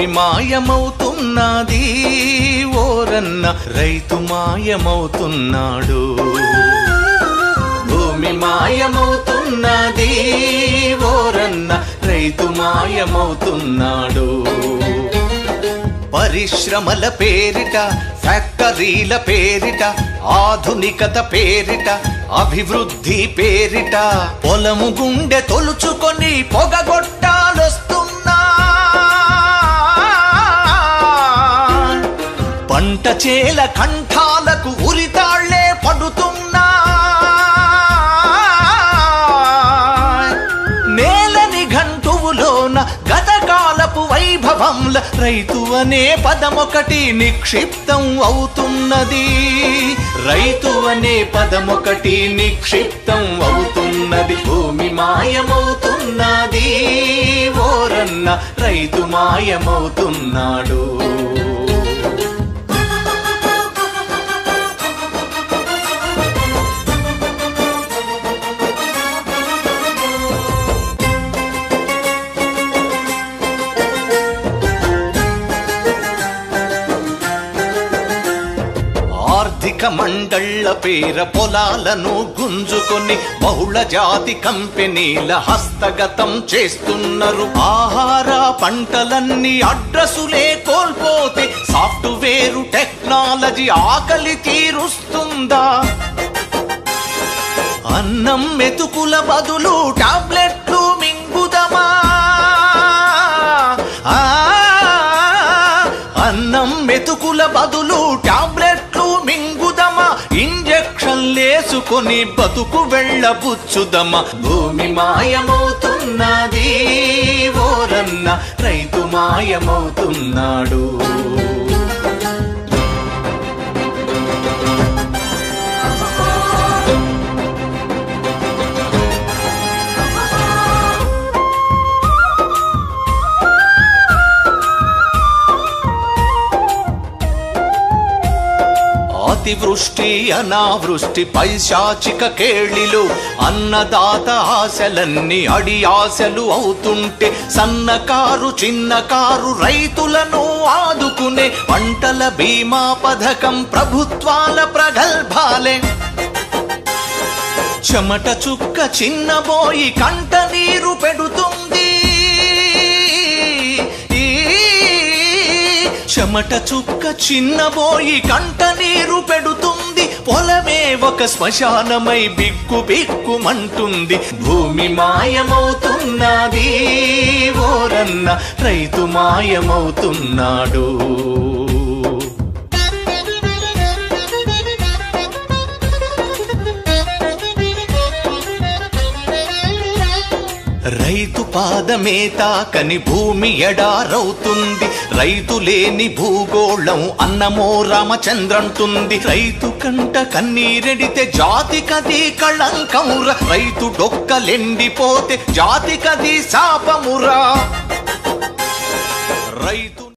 భూమి మాయమవుతున్నది ఓరన్న రైతు మాయమవుతున్నాడు భూమి మాయమవుతున్నది ఓరన్న రైతు మాయమవుతున్నాడు పరిశ్రమల పేరిట ఫ్యాక్టరీల పేరిట ఆధునికత పేరిట అభివృద్ధి పేరిట పొలము గుండె తొలుచుకొని పొగగొట్టాలొస్తున్నా పంట చేల కంఠాలకు ఉరితాళ్లే పడుతున్నా నేలని గంటువులోన గతకాలపు వైభవంల రైతు అనే పదమొకటి నిక్షిప్తం అవుతున్నది రైతు అనే పదమొకటి నిక్షిప్తం అవుతున్నది భూమి మాయమవుతున్నది ఓరన్న రైతు మాయమవుతున్నాడు ఆర్థిక మండళ్ల పేర పొలాలను గుంజుకొని బహుళ జాతి కంపెనీల హస్తగతం చేస్తున్నారు ఆహార పంటలన్నీ అడ్రసులే కోల్పోతే సాఫ్ట్వేరు టెక్నాలజీ ఆకలి తీరుస్తుందా అన్నం మెతుకుల బదులు టాబ్లెట్లు మింగుదమా ఆ, అన్నం మెతుకుల బదులు టాబ్లెట్లు మింగుదమా ఇంజక్షన్లేసుకొని బతుకు వెళ్ళబుచ్చుదమా భూమి మాయమవుతున్నది ఓరన్న రైతు మాయమవుతున్నాడు అతివృష్టి అనావృష్టి పైశాచిక కేళిలు అన్నదాత ఆశలన్నీ అడి ఆశలు అవుతుంటే సన్నకారు చిన్నకారు రైతులను ఆదుకునే పంటల బీమా పథకం ప్రభుత్వాల ప్రగల్భాలే చెమట చుక్క చిన్నబోయి కంట నీరు పెడుతుంది ఈ చెమట చుక్క చిన్నబోయి కంట నీరు పెడుతుంది పొలమే ఒక శ్మశానమై బిక్కు బిక్కుమంటుంది భూమి మాయమవుతున్నది ఓరన్న రైతు మాయమవుతున్నాడు రైతు పాదమే తాకని భూమి ఎడారవుతుంది రైతు లేని భూగోళం అన్నమో రామచంద్రంటుంది రైతు కంట కన్నీరెడితే జాతికది కళంకమురా రైతు డొక్కలెండిపోతే జాతికది శాపమురా రైతు